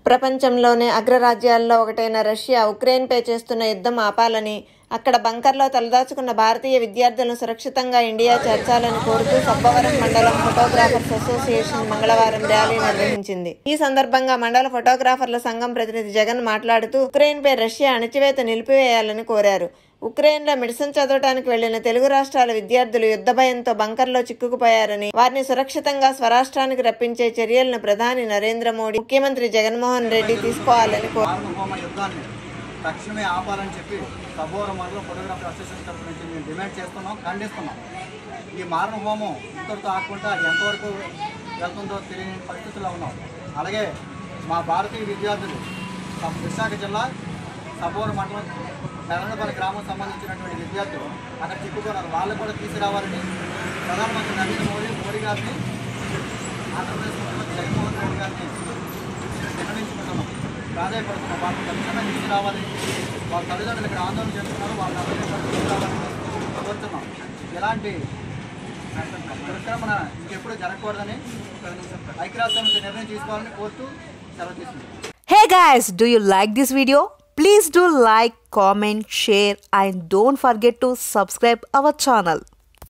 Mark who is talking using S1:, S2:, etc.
S1: ప్రపంచంలోనే అగ్రరాజ్యాల్లో ఒకటైన రష్యా ఉక్రెయిన్పై చేస్తున్న యుద్ధం ఆపాలని అక్కడ బంకర్లో తలదాచుకున్న భారతీయ విద్యార్థులను సురక్షితంగా ఇండియా చేర్చాలని కోరుతూ సబ్బవరం మండలం ఫోటోగ్రాఫర్స్ అసోసియేషన్ మంగళవారం ర్యాలీ నిర్వహించింది ఈ సందర్భంగా మండల ఫోటోగ్రాఫర్ల సంఘం ప్రతినిధి జగన్ మాట్లాడుతూ ఉక్రెయిన్పై రష్యా అణచివేత నిలిపివేయాలని కోరారు ఉక్రెయిన్లో మెడిసిన్ చదవడానికి వెళ్లిన తెలుగు రాష్ట్రాల విద్యార్థులు యుద్ధ భయంతో బంకర్లో చిక్కుకుపోయారని వారిని సురక్షితంగా స్వరాష్ట్రానికి రప్పించే చర్యలను ప్రధాని నరేంద్ర మోడీ ముఖ్యమంత్రి జగన్మోహన్ రెడ్డి తీసుకోవాలని కోరారు
S2: మారణ హోమ యుద్ధాన్ని తక్షణమే ఆపాలని చెప్పి సబోర మండలం ఫోటోగ్రఫీ అసోసియేషన్ తరఫు నుంచి మేము డిమాండ్ చేస్తున్నాం ఖండిస్తున్నాం ఈ మారణ హోమం ఇంతటితో ఆకుండా ఎంతవరకు వెళ్తుందో తెలియని పరిస్థితుల్లో ఉన్నాం అలాగే మా భారతీయ విద్యార్థులు సబ్- విశాఖ జిల్లా సబోర మండలం నరంగపల్లి గ్రామం సంబంధించినటువంటి విద్యార్థులు అక్కడ చిక్కుకున్నారు వాళ్ళు కూడా తీసుకురావాలని ప్రధానమంత్రి నరేంద్ర మోడీ మోడీ గారిని ఆంధ్రప్రదేశ్ ముఖ్యమంత్రి జగన్మోహన్ రెడ్డి గారిని నిర్ణయించుకుంటున్నాం ప్రాధాయపడుతున్నాం వాళ్ళు తక్షణమే తీసుకురావాలి వాళ్ళ తల్లిదండ్రులు ఇక్కడ ఆందోళన చేస్తున్నారు వాళ్ళ అందరినీ తీసుకురావాలని కోరుతున్నాం ఇలాంటి దుష్క్రమణ ఇంకెప్పుడు జరగకూడదని ఐక్యరాజ్య సమితి నిర్ణయం తీసుకోవాలని కోరుతూ సెలవు తీసుకుంటాం
S3: Hey guys, do you like this video? Please do like, comment, share and don't forget to subscribe our channel.